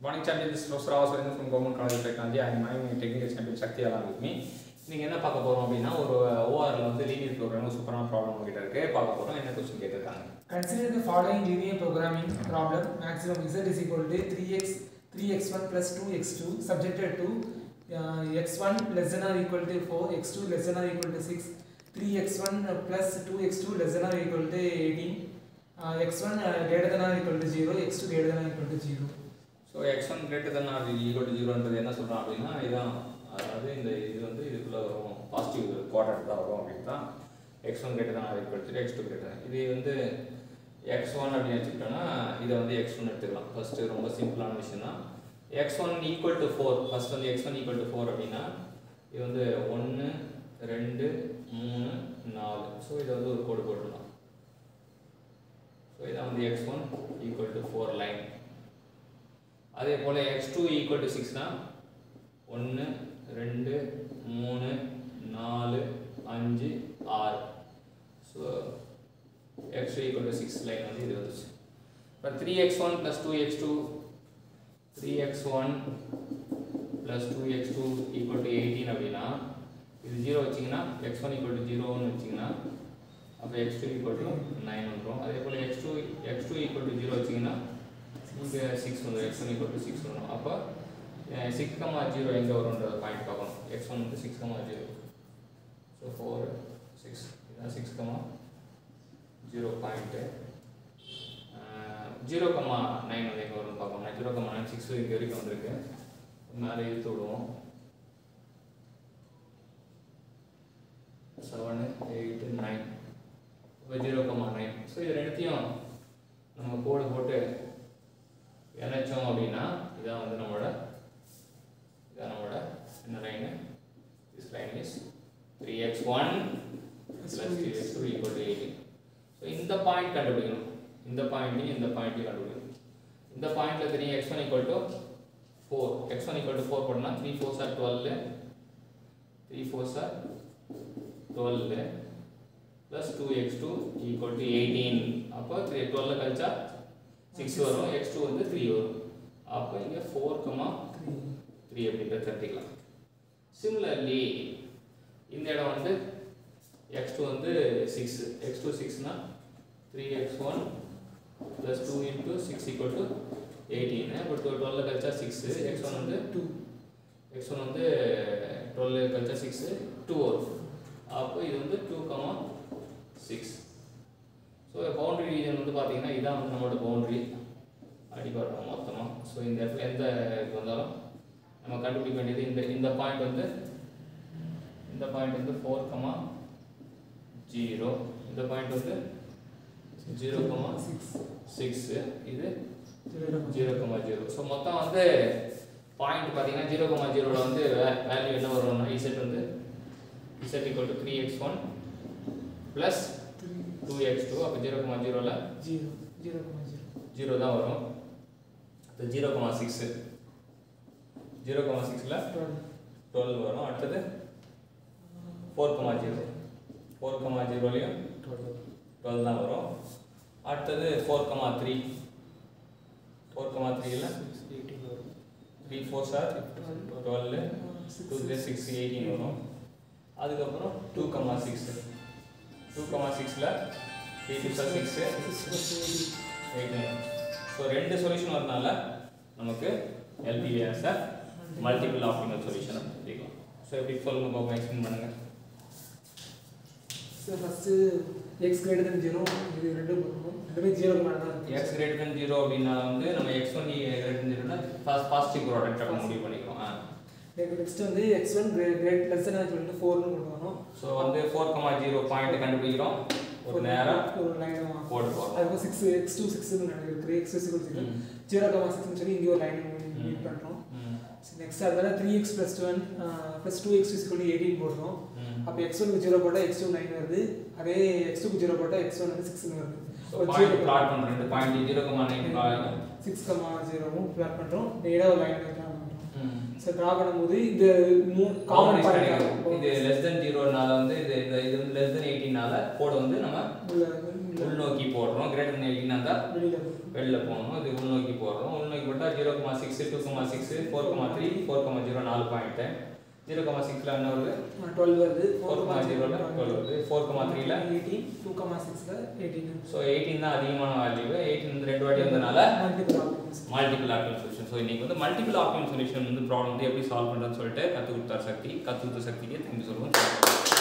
Morning champion, this is Professor Avasaran from Government College of Technology. I am my technical champion Shakti along with me. நீங்கள் என்ன பார்க்க போகிறோம் அப்படின்னா ஒரு ஓஆரில் வந்து லீனியர் ப்ரோக்ராம் சூப்பரான ப்ராப்ளம் உங்ககிட்ட இருக்கு பார்க்க போகிறோம் என்ன கொஸ்டின் கேட்டிருக்காங்க Consider the following linear programming problem. Maximum z is equal to 3x 3x1 plus 2x2 subjected to uh, x1 less than or equal to 4, x2 less than or equal to 6, 3x1 plus 2x2 less than or equal to 18, uh, x1 uh, greater than or equal to 0, x2 greater than or equal to 0. So X one greater than or equal to ஜீரோன்றது என்ன சொல்கிறோம் அப்படின்னா இதான் அதாவது இந்த இது வந்து இதுக்குள்ளே வரும் பாசிட்டிவ் குவாட்ரண்ட் தான் வரும் அப்படின்னு தான் X one greater than or equal to X two greater இது வந்து எக்ஸ் ஒன் அப்படின்னு வச்சுக்கிட்டோம்னா இதை வந்து எக்ஸ் ஒன் எடுத்துக்கலாம் ஃபஸ்ட்டு ரொம்ப சிம்பிளான விஷயம் தான் X one equal to four first வந்து X one equal to four அப்படின்னா இது வந்து ஒன்று ரெண்டு மூணு நாலு ஸோ இதை வந்து ஒரு கோடு போட்டுடலாம் ஸோ இதான் வந்து X one equal to four line அதே போல் எக்ஸ் டூ ஈக்குவல் டு சிக்ஸ்னா ஒன்று ரெண்டு மூணு நாலு அஞ்சு ஆறு so X two equal to six line வந்து இது வந்துச்சு இப்போ three X one plus two X two three X one plus two X two equal to eighteen அப்படின்னா இது ஜீரோ வச்சிங்கன்னா எக்ஸ் ஒன் ஈக்குவல் டு ஜீரோன்னு வச்சிங்கன்னா அப்போ X two equal to nine வந்துடும் அதே போல் X two X two equal to zero வச்சிங்கன்னா இங்கே சிக்ஸ் வந்துடும் X one equal to six வரும் அப்போ சிக்ஸ் கமா ஜீரோ எங்கே வரும்ன்ற பாயிண்ட் பார்க்கணும் எக்ஸ் ஒன் வந்து six comma zero so four six இதான் six comma zero point zero comma nine வந்து எங்கே வரும்னு பார்க்கணும் ஜீரோ கமா நைன் சிக்ஸ் இங்கே வரைக்கும் வந்திருக்கு மேலே இழுத்து விடுவோம் செவனு எயிட்டு நைன் இப்போ ஜீரோ கமா நைன் ஸோ இது ரெண்டுத்தையும் நம்ம கோடு போட்டு இணைச்சோம் அப்படின்னா இதான் வந்து நம்மளோட இதான் நம்மளோட என்ன line this line is three X one plus three X two equal to eighteen so இந்த பாயிண்ட் கண்டுபிடிக்கணும் இந்த பாயிண்ட்டையும் இந்த பாயிண்ட்டையும் கண்டுபிடிக்கணும் இந்த பாயிண்ட்டில் three X one equal to four X one equal to four போட்டோம்னா three fours are twelve three fours are twelve plus two X two equal to eighteen அப்போ த்ரீ டுவெல்ல கழிச்சா சிக்ஸ் வரும் எக்ஸ் டூ வந்து த்ரீ வரும் அப்போ இங்கே four comma three அப்படின்றத தெரிஞ்சுக்கலாம் சிமிலர்லி இந்த இடம் வந்து எக்ஸ் டூ வந்து சிக்ஸ் எக்ஸ் டூ சிக்ஸ்னா three X one plus two into six equal to eighteen இப்போ டூ டுவெல்ல கழிச்சா சிக்ஸ் எக்ஸ் ஒன் வந்து டூ எக்ஸ் ஒன் வந்து டுவெல் கழிச்சா சிக்ஸ் டூ வரும் அப்போ இது வந்து two comma six so boundary region வந்து பார்த்தீங்கன்னா இதான் வந்து நம்மளோட பவுண்டரி அடிபடுறோம் மொத்தமாக ஸோ இந்த இடத்துல எந்த இது வந்தாலும் நம்ம கண்டுபிடிக்க வேண்டியது இந்த இந்த பாயிண்ட் வந்து இந்த பாயிண்ட் வந்து ஃபோர் கமா ஜீரோ இந்த பாயிண்ட் வந்து ஜீரோ கமா சிக்ஸ் சிக்ஸு இது zero zero comma zero so மொத்தம் வந்து பாயிண்ட் பார்த்தீங்கன்னா ஜீரோ கமா ஜீரோவில் வந்து வேல்யூ என்ன வரும்னா இசட் வந்து Z equal to three X one plus two X two அப்போ ஜீரோ கமா ஜீரோவில் zero zero comma zero zero தான் வரும் இப்போ zero comma six zero comma சிக்ஸில் டுவெல் டுவெல் வரும் அடுத்தது four comma zero four comma ஜீரோலையும் டுவெல் டுவெல் தான் வரும் அடுத்தது four comma three four comma த்ரீயில் எயிட்டீன் வரும் three fours are twelve two three six eighteen வரும் அதுக்கப்புறம் two comma six two comma சிக்ஸில் three twos are six eighteen so ரெண்டு சொல்யூஷன் வரனால நமக்கு எல்பிவி ஆன்சர் மல்டிபிள் ஆப்டிமல் சொல்யூஷன் எடுத்துக்கலாம் ஸோ எப்படி சொல்லுங்க பாப்பா எக்ஸ்பிளைன் பண்ணுங்கள் sir first X greater than zero இது ரெண்டும் பண்ணணும் ரெண்டுமே ஜீரோக்கு மேலே தான் இருக்கு எக்ஸ் கிரேட்டர் தன் ஜீரோ அப்படின்னா வந்து நம்ம எக்ஸ் ஒன் கிரேட்டர் தன் ஜீரோனா பாசிட்டிவ் ப்ராடக்ட் அப்படின்னு முடிவு பண்ணிக்கிறோம் ஆ நெக்ஸ்ட் வந்து X one great great less than சொல்லிட்டு ஃபோர்னு கொண்டு வரணும் ஸோ வந்து ஃபோர் கமா ஜீரோ பாயிண்ட் கண்டுபிடிக்கிறோம் ஒரு நேரம் ஒரு லைன் போட்டு போகிறோம் அதுக்கு சிக்ஸ் எக்ஸ் டூ சிக்ஸ்னு நினைக்கிறேன் X six zero zero comma சிக்ஸ்னு சொல்லி இங்கே ஒரு லைன் மீட் பண்ணுறோம் நெக்ஸ்ட் அதனால three X plus twelve plus two X இஸ்கொல்லி எயிட்டீன் போடுறோம் அப்போ எக்ஸ் ஒனுக்கு ஜீரோ போட்டால் எக்ஸ் டூ நைன் வருது அதே எக்ஸ் டூக்கு ஜீரோ போட்டால் எக்ஸ் ஒன் வந்து சிக்ஸ்னு வருது பாயிண்ட் பிளாட் பண்ணுறோம் ரெண்டு point zero comma nine six comma ஜீரோவும் பிளாட் பண்ணுறோம் நேராக ஒரு லைன் ட்ரா பண்ணுறோம் ஸோ ட்ரா பண்ணும்போது இந்த மூணு காமன் இது லெஸ் தென் ஜீரோனால வந்து இது இந்த இது வந்து லெஸ் தென் எயிட்டீனால கோடு வந்து நம்ம உள்ள உள்நோக்கி போடுறோம் கிரேட்டர் தென் எயிட்டினா தான் வெளியில போகும். வெளில போகணும் இது உள்நோக்கி போடுறோம் உள்நோக்கி போட்டால் zero comma six two comma six four comma three four comma zero நாலு பாயிண்ட்டு ஜீரோ கமா சிக்ஸில் என்ன வருது ஆ, 12 வருது ஃபோர் கமா ஜீரோவில் டுவெல் வருது ஃபோர் கமா த்ரீல 18 2 கமா 6ல 18 ஸோ எயிட்டீன் தான் அதிகமான வேல்யூ எயிட்டீன் வந்து ரெண்டு வாட்டி வந்தனால multiple options multiple optimal solution so இன்னைக்கு வந்து மல்டிபிள் ஆப்டிவ் சொல்யூஷன் வந்து ப்ராப்ளம் வந்து எப்படி சால்வ் பண்ணுறதுன்னு சொல்லிட்டு கற்றுக் கொடுத்தார் சக்தி கற்றுக் கொடுத்த சக்திக்கு தேங்க்யூ சொல்லுவோம்